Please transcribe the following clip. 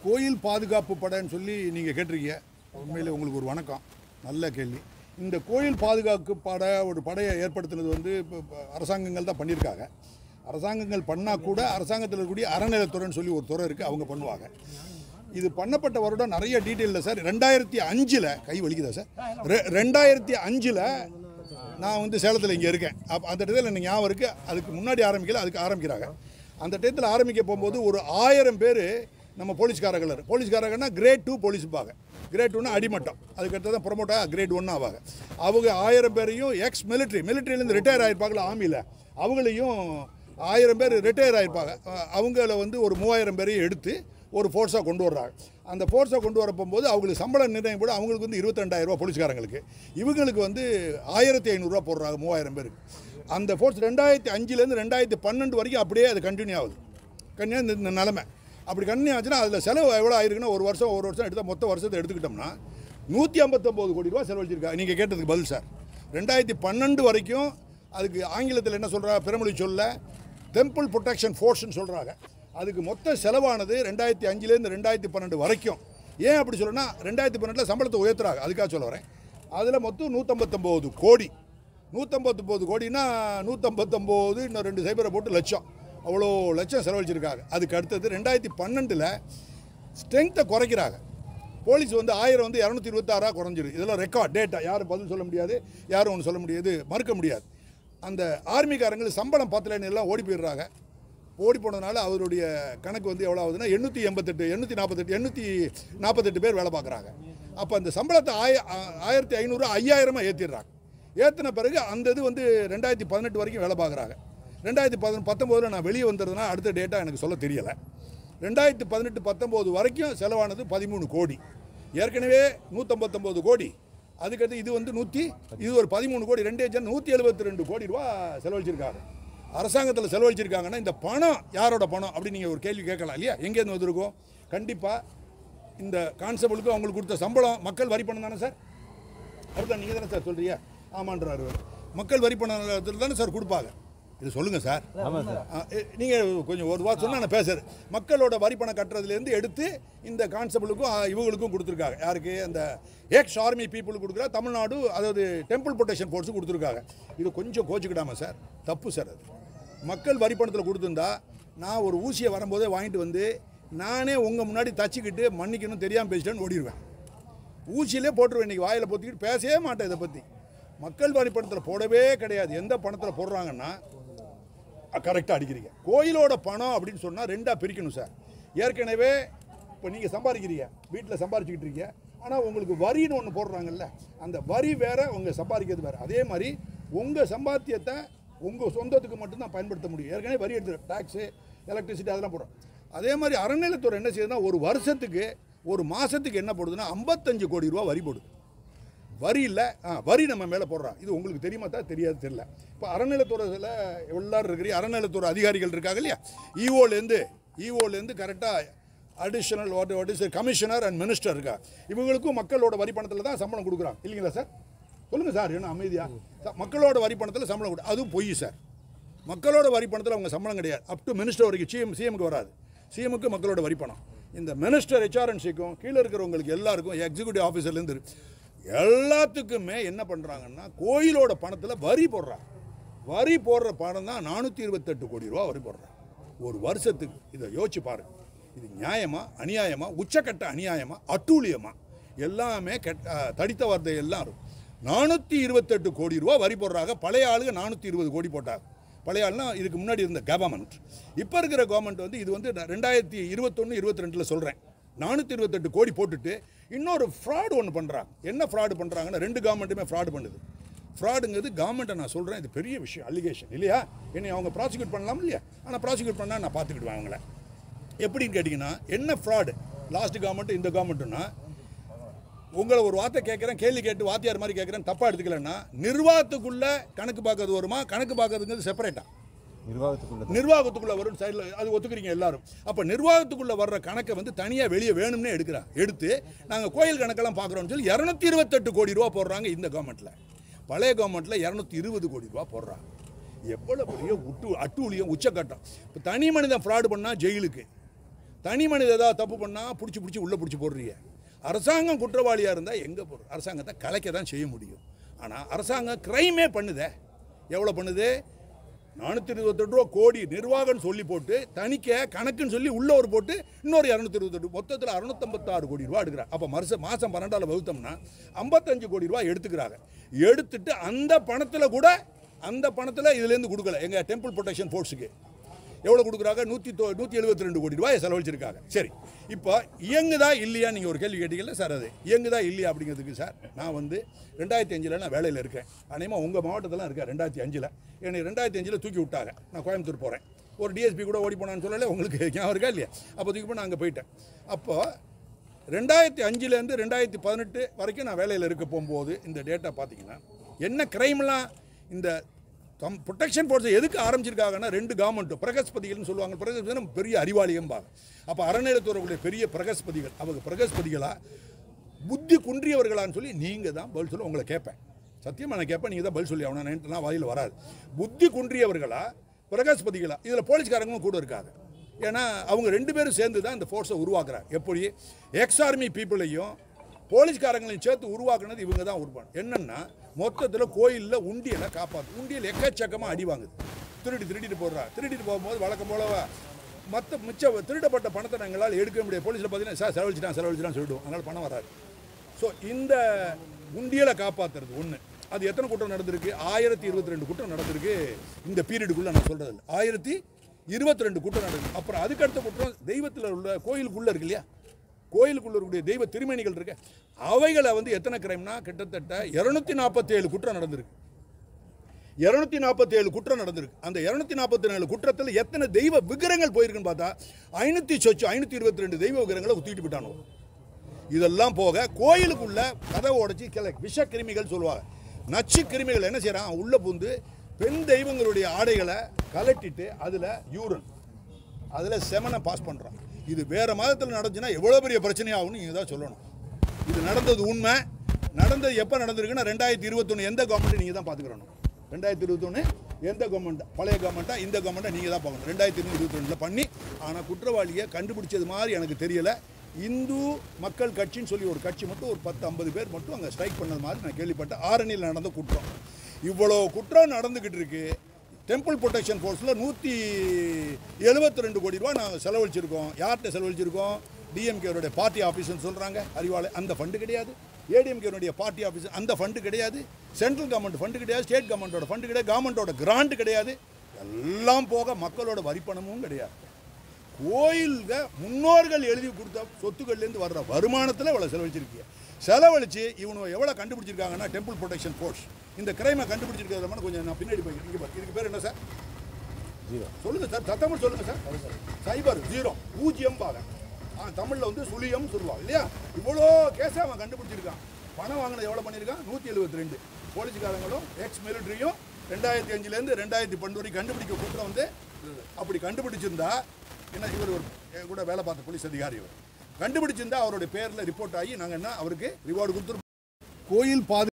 கோயில் பாதுகாப்பு படைன்னு சொல்லி நீங்கள் கேட்டிருக்கீங்க உண்மையில் உங்களுக்கு ஒரு வணக்கம் நல்ல கேள்வி இந்த கோயில் பாதுகாப்பு படை ஒரு படையை ஏற்படுத்தினது வந்து இப்போ இப்போ அரசாங்கங்கள் தான் பண்ணியிருக்காங்க அரசாங்கங்கள் பண்ணால் கூட அரசாங்கத்தில் இருக்கக்கூடிய அறநிலைத்துறைன்னு சொல்லி ஒரு துறை இருக்குது அவங்க பண்ணுவாங்க இது பண்ணப்பட்ட வருடம் நிறைய டீட்டெயிலில் சார் ரெண்டாயிரத்தி அஞ்சில் கை வலிக்குதா சார் ரெ ரெண்டாயிரத்தி அஞ்சில் நான் வந்து சேலத்தில் இங்கே இருக்கேன் அப்போ அந்த இடத்துல எனக்கு ஞாபகம் இருக்குது அதுக்கு முன்னாடி ஆரம்பிக்கல அதுக்கு ஆரம்பிக்கிறாங்க அந்த டயத்தில் ஆரம்பிக்க போகும்போது ஒரு ஆயிரம் பேர் நம்ம போலீஸ்காரர்கள் போலீஸ்காரங்கன்னா கிரேட் டூ போலீஸ்பாங்க கிரேட் டூனா அடிமட்டம் அதுக்கடுத்து தான் ப்ரொமோட்டாக கிரேட் ஒன் ஆவாங்க அவங்க ஆயிரம் பேரையும் எக்ஸ் மிலிட்ரி மிலிட்ரியிலேருந்து ரிட்டையர் ஆகிருப்பாங்களா ஆர்மியில் அவங்களையும் ஆயிரம் பேர் ரிட்டையர் ஆகிருப்பாங்க அஹ் அவங்கள வந்து ஒரு மூவாயிரம் பேரையும் எடுத்து ஒரு ஃபோர்ஸாக கொண்டு வர்றாங்க அந்த ஃபோர்ஸை கொண்டு வர போகும்போது அவங்களுக்கு சம்பளம் நிர்ணயம் கூட அவங்களுக்கு வந்து இருபத்தெண்டாயிரம் ரூபா போலீஸ்காரங்களுக்கு இவங்களுக்கு வந்து ஆயிரத்தி ஐநூறுரூவா போடுறாங்க மூவாயிரம் பேருக்கு அந்த ஃபோர்ஸ் ரெண்டாயிரத்தி அஞ்சுலேருந்து ரெண்டாயிரத்தி பன்னெண்டு வரைக்கும் அப்படியே அது கண்டினியூ ஆகுது கண்டினியூ இந்த இந்த நிலமை அப்படி கண்டினியூ ஆச்சுன்னா அதில் செலவு எவ்வளோ ஆயிருக்குன்னா ஒரு வருஷம் ஒரு வருஷம் எடுத்தால் மொத்த வருஷத்தை எடுத்துக்கிட்டோம்னா நூற்றி ஐம்பத்தொம்போது கோடி ரூபா செலவழிச்சிருக்காங்க நீங்கள் கேட்டதுக்கு பதில் சார் ரெண்டாயிரத்தி பன்னெண்டு வரைக்கும் அதுக்கு ஆங்கிலத்தில் என்ன சொல்கிறா பிறமொழி சொல்ல டெம்பிள் ப்ரொடெக்ஷன் ஃபோர்ஸ்னு சொல்கிறாங்க அதுக்கு மொத்த செலவானது ரெண்டாயிரத்தி அஞ்சுலேருந்து ரெண்டாயிரத்தி பன்னெண்டு வரைக்கும் ஏன் அப்படி சொல்லணும்னா ரெண்டாயிரத்தி பன்னெண்டில் சம்பளத்தை உயர்த்துறாங்க அதுக்காக சொல்ல வரேன் அதில் மொத்தம் நூற்றம்பத்தொம்போது கோடி நூற்றம்பத்தொம்போது கோடினா நூற்றம்பத்தொம்போது இன்னும் ரெண்டு சைபரை போட்டு லட்சம் அவ்வளோ லட்சம் செலவழிச்சிருக்காங்க அதுக்கு அடுத்தது ரெண்டாயிரத்தி பன்னெண்டில் ஸ்ட்ரென்த்தை குறைக்கிறாங்க போலீஸ் வந்து ஆயிரம் வந்து இரநூத்தி இருபத்தாறாக குறைஞ்சிரு இதெல்லாம் ரெக்கார்ட் டேட்டா யாரும் பதில் சொல்ல முடியாது யாரும் ஒன்று சொல்ல முடியாது மறுக்க முடியாது அந்த ஆர்மிக்காரங்களுக்கு சம்பளம் பத்தலைன்னு எல்லாம் ஓடி போயிடுறாங்க ஓடி போனதுனால அவருடைய கணக்கு வந்து எவ்வளோ ஆகுதுன்னா எண்ணூற்றி எண்பத்தெட்டு எண்ணூற்றி நாற்பத்தெட்டு எண்ணூற்றி நாற்பத்தெட்டு பேர் வேலை பார்க்குறாங்க அப்போ அந்த சம்பளத்தை ஆய ஆ- ஆயிரத்தி ஐநூறு ஐயாயிரமாக ஏற்றிடுறாங்க ஏற்றின பிறகு அந்த இது வந்து ரெண்டாயிரத்தி பதினெட்டு வரைக்கும் வேலை பார்க்குறாங்க ரெண்டாயிரத்தி பதின பத்தொம்போதில் நான் வெளியே வந்ததுன்னா அடுத்த டேட்டா எனக்கு சொல்ல தெரியலை ரெண்டாயிரத்தி பதினெட்டு பத்தொம்போது வரைக்கும் செலவானது பதிமூணு கோடி ஏற்கனவே நூற்றம்பத்தொம்போது கோடி அதுக்கடுத்து இது வந்து நூற்றி இது ஒரு பதிமூணு கோடி ரெண்டே ஜன் நூற்றி எழுபத்தி ரெண்டு கோடி ரூபா செலவழிச்சிருக்காங்க அரசாங்கத்தில் செலவழிச்சிருக்காங்கன்னா இந்த பணம் யாரோட பணம் அப்படின்னு நீங்கள் ஒரு கேள்வி கேட்கலாம் இல்லையா எங்கேருந்து வந்திருக்கும் கண்டிப்பாக இந்த கான்ஸ்டபிளுக்கு அவங்களுக்கு கொடுத்த சம்பளம் மக்கள் வரி பணம் தானே சார் அப்படிதான் நீங்கள் தானே சார் சொல்றீங்க ஆமான்றாரு இவரு. மக்கள் வரி பணத்தில் தானே சார் கொடுப்பாங்க இது சொல்லுங்கள் சார் ஆமாம் சார் நீங்கள் கொஞ்சம் ஒரு வாரம் சொன்னால் நான் பேசுகிறேன் மக்களோட வரி பணம் கட்டுறதுலேருந்து எடுத்து இந்த கான்ஸ்டபிளுக்கும் ஆ, இவங்களுக்கும் கொடுத்துருக்காங்க யாருக்கு அந்த எக்ஸ் ஆர்மி பீப்புளுக்கு கொடுக்குறா தமிழ்நாடு அதாவது டெம்பிள் ப்ரொடெக்ஷன் ஃபோர்ஸுக்கு கொடுத்துருக்காங்க இது கொஞ்சம் கோச்சிக்கிடாம சார் தப்பு சார் அது மக்கள் வரி பணத்தில் கொடுத்துருந்தா நான் ஒரு ஊசியை வரும்போதே வாங்கிட்டு வந்து நானே உங்கள் முன்னாடி தச்சுக்கிட்டு மன்னிக்கணும் தெரியாமல் பேசிட்டேன்னு ஓடிடுவேன் ஊசியிலே போட்டுருவேன் இன்றைக்கி வாயில் பொத்திக்கிட்டு பேசவே மாட்டேன் இதை பற்றி மக்கள் வரி பணத்தில் போடவே கிடையாது எந்த பணத்தில் போடுறாங்கன்னா கரெக்டாக அடிக்கிறீங்க கோயிலோட பணம் அப்படின்னு சொன்னால் ரெண்டாக பிரிக்கணும் சார் ஏற்கனவே இப்போ நீங்கள் சம்பாதிக்கிறீங்க வீட்டில் சம்பாரிச்சுக்கிட்டு இருக்கீங்க ஆனால் உங்களுக்கு வரின்னு ஒன்று போடுறாங்கல்ல அந்த வரி வேற உங்கள் சம்பாதிக்கிறது வேறு அதே மாதிரி உங்கள் சம்பாத்தியத்தை உங்கள் சொந்தத்துக்கு மட்டும்தான் பயன்படுத்த முடியும் ஏற்கனவே வரி எடுத்து டேக்ஸு எலக்ட்ரிசிட்டி அதெல்லாம் போடுறோம் அதே மாதிரி அறநிலைத்துறை என்ன செய்யுதுன்னா ஒரு வருஷத்துக்கு ஒரு மாதத்துக்கு என்ன போடுதுன்னா ஐம்பத்தஞ்சு கோடி ரூபா வரி போடுது வரி இல்லை ஆ வரி நம்ம மேலே போடுறான் இது உங்களுக்கு தெரியுமா தான் தெரியாது தெரியல இப்போ அறநிலைத்துறையில் எல்லாரும் இருக்கிறீங்க அறநிலைத்துறை அதிகாரிகள் இருக்காங்க இல்லையா ஈஓலேருந்து ஈஓலேருந்து கரெக்டாக additional what what is commissioner and minister இருக்கா இவங்களுக்கும் மக்களோட வரி பணத்தில் தான் சம்பளம் கொடுக்குறாங்க இல்லைங்களா சார் சொல்லுங்கள் சார் என்ன அமைதியா ச- மக்களோட வரி பணத்தில் சம்பளம் கொடு அதுவும் பொய் சார் மக்களோட வரி பணத்தில் அவங்க சம்பளம் கிடையாது அப் டு மினிஸ்டர் வரைக்கும் சிஎம் சிஎம்க்கு வராது சிஎம்க்கு மக்களோட வரி பணம் இந்த மினிஸ்டர் ஹெச்ஆர்என்சிக்கும் கீழே இருக்கிறவங்களுக்கு எல்லாருக்கும் எக்ஸிக்யூட்டிவ் ஆஃபீஸர்லேருந்து எல்லாத்துக்குமே என்ன பண்ணுறாங்கன்னா கோயிலோட பணத்தில் வரி போடுறாங்க வரி போடுற பணம் தான் நானூற்றி இருபத்தெட்டு கோடி ரூபா வரி போடுறாங்க ஒரு வருஷத்துக்கு இதை யோசிச்சு பாருங்க இது நியாயமா அநியாயமா உச்சக்கட்ட அநியாயமா அட்டூழியமா எல்லாமே கெட்ட அஹ், தடித்த வார்த்தை எல்லாரும் நானூற்றி இருபத்தெட்டு கோடி ரூபா வரி போடுறாங்க பழைய ஆளுங்க நானூற்றி இருபது கோடி போட்டாங்க பழைய ஆளுனா இதுக்கு முன்னாடி இருந்த கவர்மெண்ட் இப்போ இருக்கிற கவர்மெண்ட் வந்து இது வந்து நான் ரெண்டாயிரத்தி இருபத்தொன்று இருபத்தி ரெண்டில் சொல்கிறேன் நானூற்றி இருபத்தெட்டு கோடி போட்டுட்டு இன்னொரு ஃப்ராடு ஒன்று பண்ணுறாங்க என்ன ஃப்ராடு பண்ணுறாங்கன்னா ரெண்டு கவர்மெண்ட்டுமே ஃப்ராடு பண்ணுது ஃப்ராடுங்கிறது கவர்மெண்ட்டை நான் சொல்கிறேன் இது பெரிய விஷயம் அலிகேஷன் இல்லையா என்னை அவங்க ப்ராசிக்யூட் பண்ணலாம் இல்லையா ஆனால் ப்ராசிக்யூட் பண்ணால் நான் பார்த்துக்கிடுவேன் அவங்கள எப்படின்னு கேட்டிங்கன்னா என்ன ஃப்ராடு லாஸ்ட் கவர்மெண்ட் இந்த கவர்மெண்ட்டுன்னா உங்களை ஒரு வார்த்தை கேட்குறேன் கேள்வி கேட்டு வாத்தியார் மாதிரி கேட்குறேன் தப்பாக எடுத்துக்கலன்னா நிர்வாகத்துக்குள்ள கணக்கு பார்க்கறது வருமா கணக்கு பார்க்கறதுங்கிறது செப்பரேட்டா நிர்வாகத்துக்குள்ள நிர்வாகத்துக்குள்ள வரும் சைடில் அது ஒத்துக்கிறீங்க எல்லாரும் அப்போ நிர்வாகத்துக்குள்ள வர்ற கணக்கை வந்து தனியாக வெளியே வேணும்னே எடுக்கிறா எடுத்து நாங்கள் கோயில் கணக்கெல்லாம் பார்க்குறோம்னு சொல்லி இரநூத்தி இருபத்தெட்டு கோடி ரூபா போடுறாங்க இந்த கவர்மெண்ட்டில் பழைய கவர்மெண்ட்டில் இரநூத்தி இருபது கோடி ரூபா போடுறாங்க எவ்வளோ பெரிய உட்டு அட்டூழியம் உச்சக்கட்டம் இப்போ தனி மனிதன் ஃப்ராடு பண்ணால் ஜெயிலுக்கு தனி மனித ஏதாவது தப்பு பண்ணால் பிடிச்சி பிடிச்சி உள்ளே பிடிச்சி போடுறீங்க அரசாங்கம் குற்றவாளியாக இருந்தால் எங்கே போடுற அரசாங்கத்தை கலைக்க தான் செய்ய முடியும் ஆனால் அரசாங்கம் க்ரைமே பண்ணுதே எவ்வளோ பண்ணுது நானூற்றி இருபத்தெட்டு ரூபா கோடி நிர்வாகம் சொல்லி போட்டு தணிக்கை கணக்குன்னு சொல்லி உள்ள ஒரு போட்டு இன்னொரு இரநூத்தி இருபத்தெட்டு மொத்தத்தில் அறுநூத்தம்பத்தாறு கோடி ரூபா எடுக்கிறாங்க அப்போ மருச மாதம் பன்னெண்டாவில் வகுத்தோம்னா ஐம்பத்தஞ்சு கோடி ரூபா எடுத்துக்கிறாங்க எடுத்துட்டு அந்த பணத்தில் கூட அந்த பணத்தில் இதுலேருந்து கொடுக்கல எங்கள் டெம்பிள் ப்ரொடெக்ஷன் ஃபோர்ஸுக்கு எவ்வளோ கொடுக்குறாங்க நூற்றி தொ நூற்றி எழுபத்தி ரெண்டு கோடி ரூபாய் செலவழிச்சிருக்காங்க சரி இப்போ இயங்குதா இல்லையா நீங்கள் ஒரு கேள்வி கேட்டீங்கல்ல சார் அது இயங்குதா இல்லையா அப்படிங்கிறதுக்கு சார் நான் வந்து ரெண்டாயிரத்தி அஞ்சில் நான் வேலையில் இருக்கேன் அநேகமாக உங்கள் மாவட்டத்தில் இருக்கேன் ரெண்டாயிரத்தி அஞ்சில் என்னை ரெண்டாயிரத்தி அஞ்சில் தூக்கி விட்டாங்க நான் கோயம்புத்தூர் போகிறேன் ஒரு டிஎஸ்பி கூட ஓடி போனான்னு சொல்லலை உங்களுக்கு ஞாபகம் இருக்கா இல்லையா அப்போ தூக்கி போய் நான் அங்கே போயிட்டேன் அப்போ ரெண்டாயிரத்தி அஞ்சுலேருந்து ரெண்டாயிரத்தி பதினெட்டு வரைக்கும் நான் வேலையில் இருக்க போகும்போது இந்த டேட்டா பார்த்தீங்கன்னா என்ன கிரைம்லாம் இந்த கம் ப்ரொடெக்ஷன் ஃபோர்ஸை எதுக்கு ஆரம்பிச்சிருக்காங்கன்னா ரெண்டு கவர்மெண்ட்டும் பிரகஸ்பதிகள்னு சொல்லுவாங்க பிரகஸ்பதி நம்ம பெரிய அறிவாளியம்பாங்க அப்போ அறநிலையத்துறையுடைய பெரிய பிரகஸ்பதிகள் அவங்க பிரகஸ்பதிகளா புத்தி குன்றியவர்களான்னு சொல்லி நீங்கள் தான் பதில் சொல்ல உங்களை கேட்பேன் சத்தியமாக நான் கேட்பேன் நீங்கள் தான் பதில் சொல்லி அவனா நான் வாயில் வராது புத்தி குன்றியவர்களா பிரகஸ்பதிகளா இதில் போலீஸ்காரங்களும் கூட இருக்காங்க ஏன்னா அவங்க ரெண்டு பேரும் சேர்ந்து தான் இந்த ஃபோர்ஸை உருவாக்குறாங்க எப்படி எக்ஸ் ஆர்மி பீப்புளையும் போலீஸ்காரங்களையும் சேர்த்து உருவாக்குனது இவங்க தான் உருவாங்க என்னன்னா மொத்தத்தில் கோயிலில் உண்டியலை காப்பாற்று உண்டியல் எக்கச்சக்கமாக அடி வாங்குது திருடி திருடிட்டு போடுறா திருடிட்டு போகும்போது வழக்கம் போல மற்ற மிச்ச திருடப்பட்ட பணத்தை நாங்களால் எடுக்க முடியாது போலீஸில் பார்த்தீங்கன்னா சார் செலவழிச்சிட்டான் செலவழிச்சிட்டான் சொல்லிவிடுவோம் அதனால் பணம் வராது ஸோ இந்த உண்டியலை காப்பாற்றுறது ஒன்று அது எத்தனை கூட்டம் நடந்திருக்கு ஆயிரத்தி இருபத்தி ரெண்டு கூட்டம் நடந்திருக்கு இந்த பீரியடுக்குள்ளே நான் சொல்கிறது இல்லை ஆயிரத்தி இருபத்தி ரெண்டு கூட்டம் நடந்திருக்கு அப்புறம் அதுக்கடுத்த கூட்டம் தெய்வத்தில் உள்ள கோயிலுக்குள்ளே இருக்கு இல்லையா கோயிலுக்குள்ள இருக்கக்கூடிய தெய்வ திருமேனிகள் இருக்கு அவைகளை வந்து எத்தனை கிரைம்னா கிட்டத்தட்ட இரநூத்தி நாற்பத்தேழு குற்றம் நடந்திருக்கு இரநூத்தி நாற்பத்தேழு குற்றம் நடந்திருக்கு அந்த இரநூத்தி நாற்பத்தி ஏழு குற்றத்தில் எத்தனை தெய்வ விக்கிரங்கள் போயிருக்குன்னு பார்த்தா ஐநூற்றி சொச்சு ஐநூற்றி இருபத்தி ரெண்டு தெய்வ விக்கிரங்களை ஊற்றிட்டு விட்டானோ இதெல்லாம் போக கோயிலுக்குள்ள கதவை உடைச்சி கிளை விஷ கிருமிகள் சொல்லுவாங்க நச்சு கிருமிகள் என்ன செய்கிறான் உள்ள பூந்து பெண் தெய்வங்களுடைய ஆடைகளை கலட்டிட்டு அதில் யூரன் அதில் செமனை பாஸ் பண்ணுறான் இது வேறு மதத்தில் நடந்துச்சுன்னா எவ்வளோ பெரிய பிரச்சனையாகும்னு நீங்கள் தான் சொல்லணும் இது நடந்தது உண்மை நடந்தது எப்போ நடந்திருக்குன்னா ரெண்டாயிரத்தி இருபத்தொன்று எந்த கவர்மெண்ட்டு நீங்கள் தான் பார்த்துக்கிறணும் ரெண்டாயிரத்தி இருபத்தொன்று எந்த கவர்மெண்ட் பழைய கவர்மெண்ட்டா இந்த கவர்மெண்ட்டை நீங்கள் தான் பார்க்கணும் ரெண்டாயிரத்தி இருபத்தி ரெண்டில் பண்ணி ஆனால் குற்றவாளியை கண்டுபிடிச்சது மாதிரி எனக்கு தெரியலை இந்து மக்கள் கட்சின்னு சொல்லி ஒரு கட்சி மட்டும் ஒரு பத்து ஐம்பது பேர் மட்டும் அங்கே ஸ்ட்ரைக் பண்ணது மாதிரி நான் கேள்விப்பட்டேன் ஆரணியில் நடந்த குற்றம் இவ்வளோ குற்றம் நடந்துக்கிட்டு இருக்கு டெம்பிள் ப்ரொடெக்ஷன் ஃபோர்ஸில் நூற்றி எழுபத்தி ரெண்டு கோடி ரூபா நாங்கள் செலவழிச்சிருக்கோம் யார்கிட்ட செலவழிச்சிருக்கோம் டிஎம்கேனுடைய பார்ட்டி ஆஃபீஸ்னு சொல்கிறாங்க அறிவாளை அந்த ஃபண்டு கிடையாது ஏடிஎம்கேனுடைய பார்ட்டி ஆஃபீஸ் அந்த ஃபண்டு கிடையாது சென்ட்ரல் கவர்மெண்ட் ஃபண்டு கிடையாது ஸ்டேட் கவர்மெண்ட்டோட ஃபண்டு கிடையாது கவர்மெண்ட்டோட கிராண்ட் கிடையாது எல்லாம் போக மக்களோட வரிப்பணமும் கிடையாது கோயில்க முன்னோர்கள் எழுதி கொடுத்த சொத்துக்கள்லேருந்து வர்ற வருமானத்தில் இவ்வளோ செலவழிச்சிருக்கீங்க செலவழிச்சு இவனு எவ்வளோ கண்டுபிடிச்சிருக்காங்கன்னா டெம்பிள் ப்ரொடெக்ஷன் ஃபோர்ஸ் இந்த கிரைமை கண்டுபிடிச்சிருக்கிறது மாதிரி கொஞ்சம் நான் பின்னாடி போய் இங்கே பாரு. இதுக்கு பேர் என்ன சார் ஜீரோ சொல்லுங்க சார் சத்தமாக சொல்லுங்க சார் சைபர் ஜீரோ பூஜ்ஜியம் பாரு ஆ தமிழில் வந்து சுழியம் சொல்லுவாங்க இல்லையா இவ்வளோ கேஸை அவன் கண்டுபிடிச்சிருக்கான் பணம் வாங்கினது எவ்வளோ பண்ணியிருக்கான் நூற்றி எழுபத்தி ரெண்டு போலீஸ்காரங்களும் எக்ஸ் மிலிட்ரியும் ரெண்டாயிரத்தி அஞ்சுலேருந்து ரெண்டாயிரத்தி பன்னெண்டு வரைக்கும் கண்டுபிடிக்க குற்றம் வந்து அப்படி கண்டுபிடிச்சிருந்தா என்ன இவர் ஒரு என் கூட வேலை பார்த்த போலீஸ் அதிகாரி இவர் கண்டுபிடிச்சிருந்தா அவருடைய பேரில் ரிப்போர்ட் ஆகி நாங்கள் என்ன அவருக்கு ரிவார்டு கொடுத்துருப்போம் கோயில் பாது